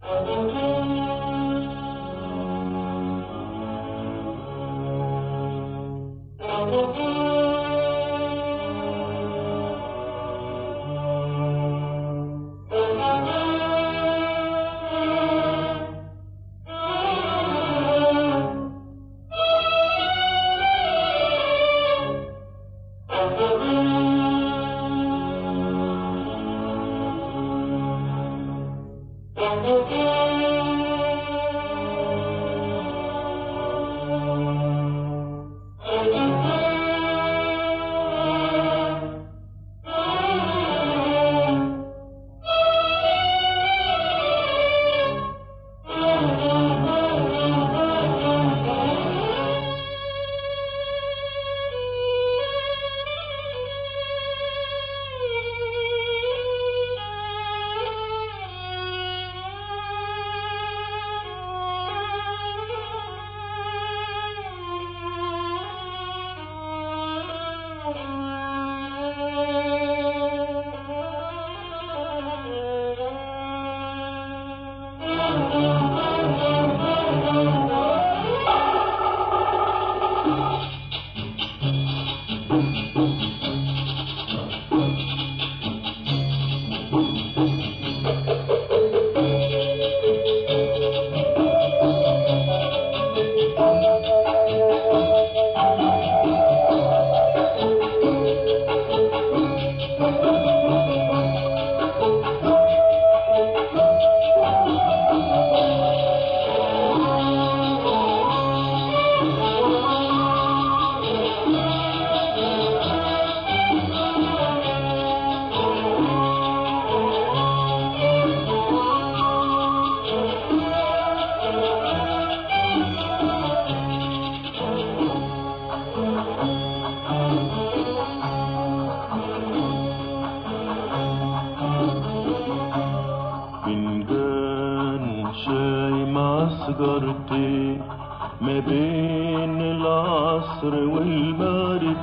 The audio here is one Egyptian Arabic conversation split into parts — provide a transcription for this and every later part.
فنجان شاي مع سجارتين ما بين العصر والمغرب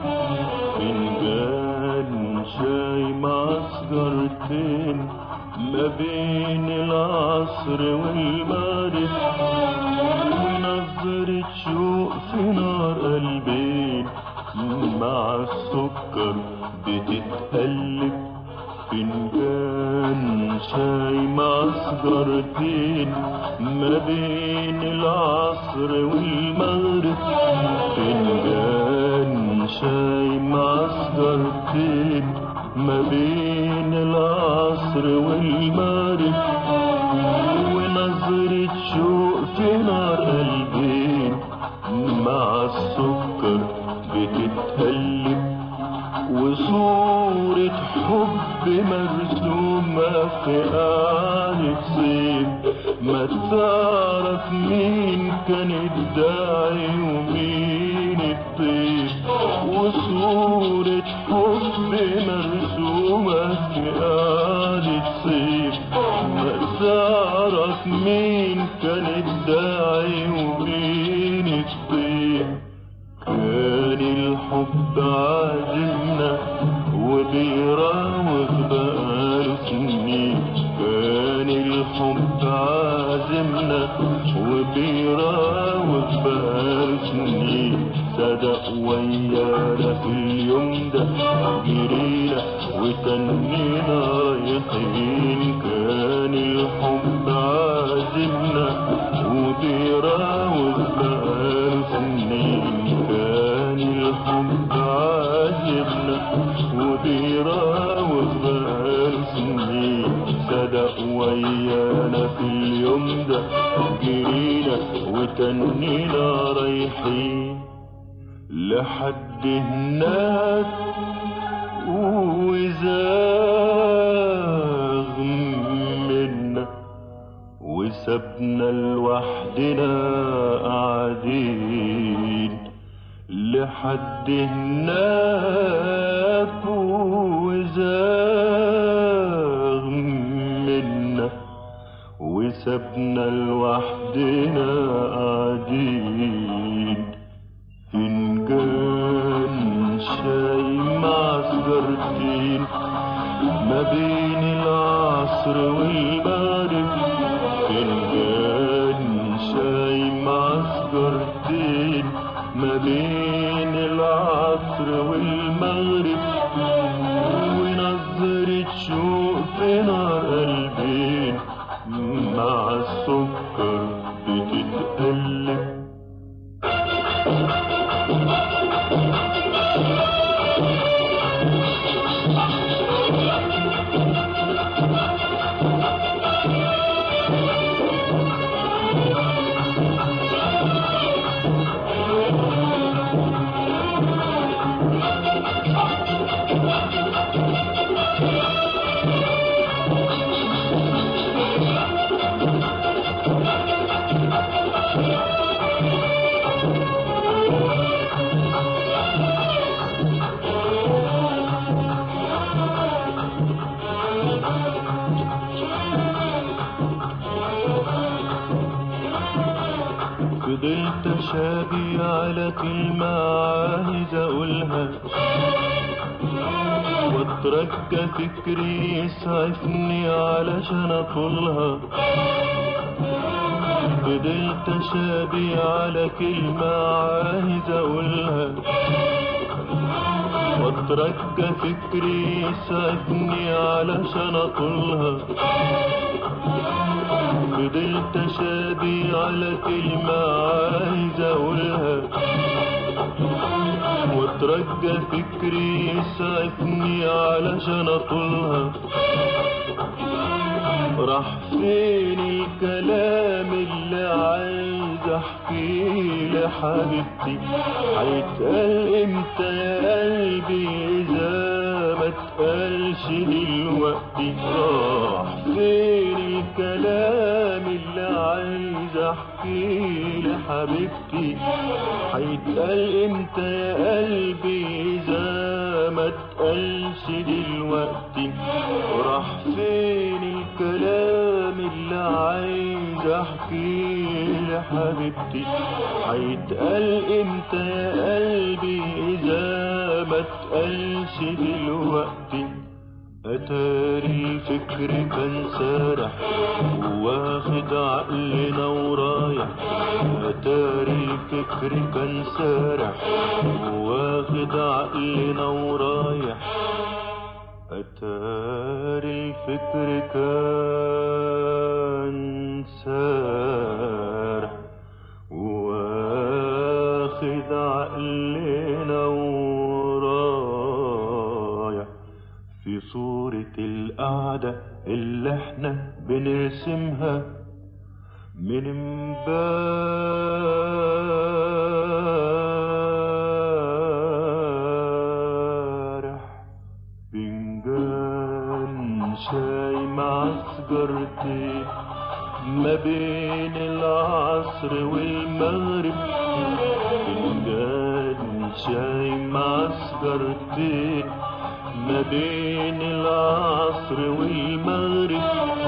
فنجان شاي مع سجارتين ما بين العصر والمغرب ونظرة شوق في نار قلبين مع السكر بتتقلب فنجان شاي مع سجارتين ما بين العصر والمغرب فنجان شاي مع سجارتين ما بين العصر والمغرب ونظرة شوق في نار قلبين مع السكر بتتقلب وصورة حب مرسومة في قاعدة صيف ما تعرف مين كان الداعي ومين الطيف وصورة حب مرسومة في قاعدة صيف ما تعرف مين كان الداعي ومين الطيف كان الحب عاجبنا وبيراوغ بقاله سنين كان الحب عازمنا وبيراوغ بقاله سنين صدق ويانا في اليوم ده جرينا وتنينا رايحين كان الحب عازمنا وبيراوغ بقاله سنين كان الحب عاجبنا وبيراوغ بقاله سنين صدق ويانا في اليوم ده جرينا وتنينا رايحين لحد هناك وزاغ منا وسبنا لوحدنا قاعدين لحد هناك وزاغ منا وسبنا لوحدنا قاعدين فنجان شاي مع سجارتين ما بين العصر والمغرب فنجان الوحدين ما بين العصر والمغرب ونظرة شوق في نار قلبين مع السكر بتتقلب فضلت شابي على كلمة عايز أقولها واترجى فكري يسعفني علشان أطولها فضلت شابي على كلمة عايز أقولها واترجى فكري يسعفني علشان أطولها فضلت شابي على كلمة عايز أقولها واترجى فكري يسعفني علشان أطولها راح فين الكلام اللي عايز احكيه لحبيبتي هيتقال امتى يا قلبي اذا ما اتقالش دلوقتي راح فين الكلام اللي عايز احكيه لحبيبتي هيتقال امتى يا قلبي اذا ما اتقالش دلوقتي راح فين الكلام اللي عايز احكيه لحبيبتي هيتقال امتى يا قلبي اذا ما اتقالش دلوقتي اتاري الفكر كان سارح واخد عقلنا ورايح اتاري الفكر كان سارح واخد عقلنا ورايح أتاري الفكر كان سارح واخد عقلنا ورايح في صورة القعدة اللي احنا بنرسمها من امبارح فنجان شاي مع سجارتين ما بين العصر والمغرب فنجان شاي مع سجارتين ما بين العصر والمغرب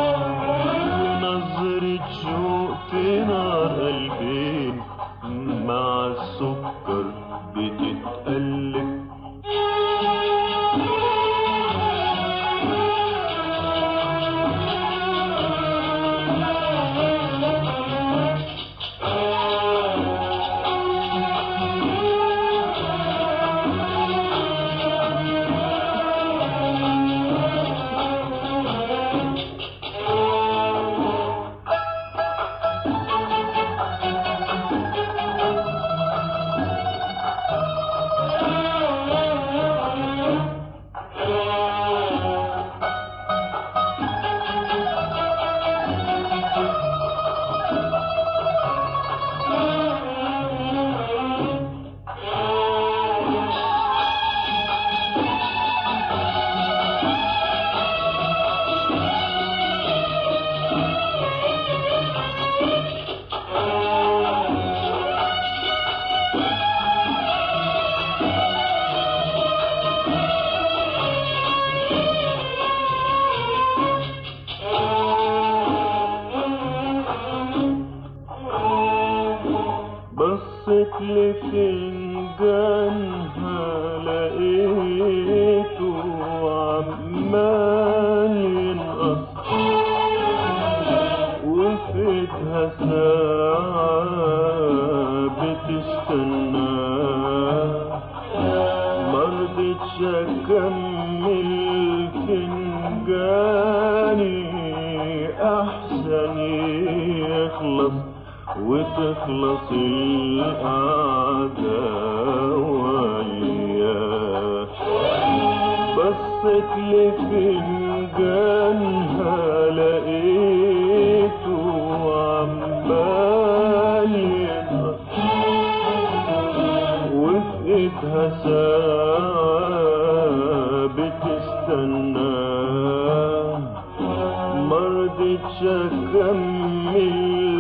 نظرة شوق في نار قلبين مع السكر بتتقلب بصيت لفنجانها لقيته عمال ينقص وفيتها ساعة بتستناه مرضتش اكمل فنجاني احسن يخلص وتخلص القعدة وياه بصت لفنجانها لقيته عمال ينقص وفقتها ساعة بتستناه مرضتش اكمل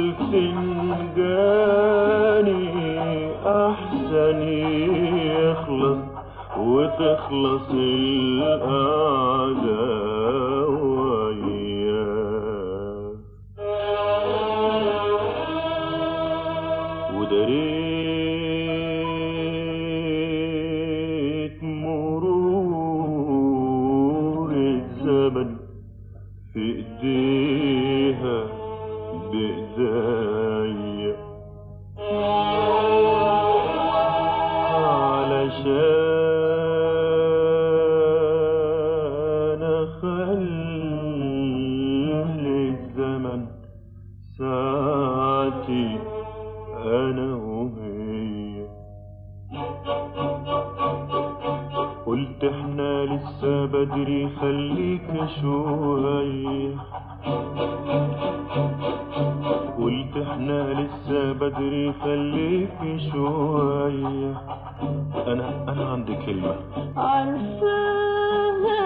فنجاني احسن يخلص وتخلص القعدة وياه ودريت مرور الزمن في ايديها بايديا علشان اخلي الزمن ساعتي انا وهي قلت احنا لسه بدري خليك شوية قلت احنا لسه بدري خليك شوية انا انا عندي كلمة عارفاها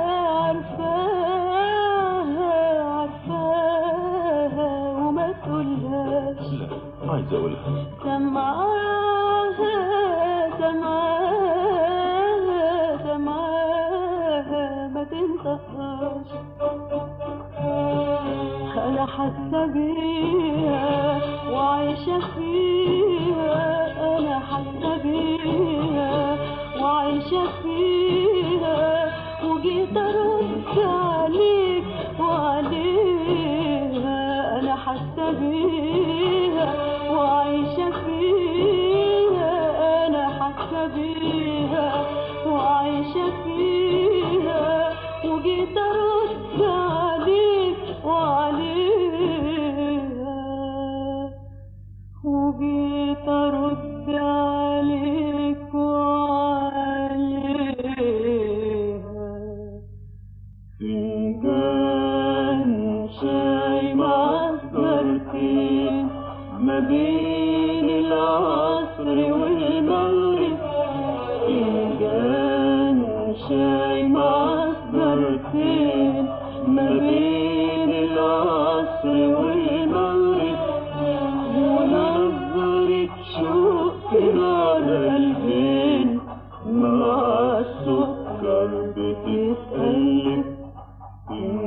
عارفاها عارفاها وما تقولهاش لا عايز اقولها سمعاها سمعاها سمعاها ما تنطقهاش انا حاسه بيها وعايشه فيها انا حاسه بيها وعايشه فيها وجيت ارد عليك وعليها انا حاسه بيها وعايشه فيها انا حاسه بيها وعايشه فيها وجيت ارد عليك وعليها وجيت ارد عليك وعليها فنجان شاي معذرتين ما بين العصر والمغرب فنجان شاي معذرتين ما بين العصر والمغرب ونظرة شوق على الفين مع السكر بتتقلب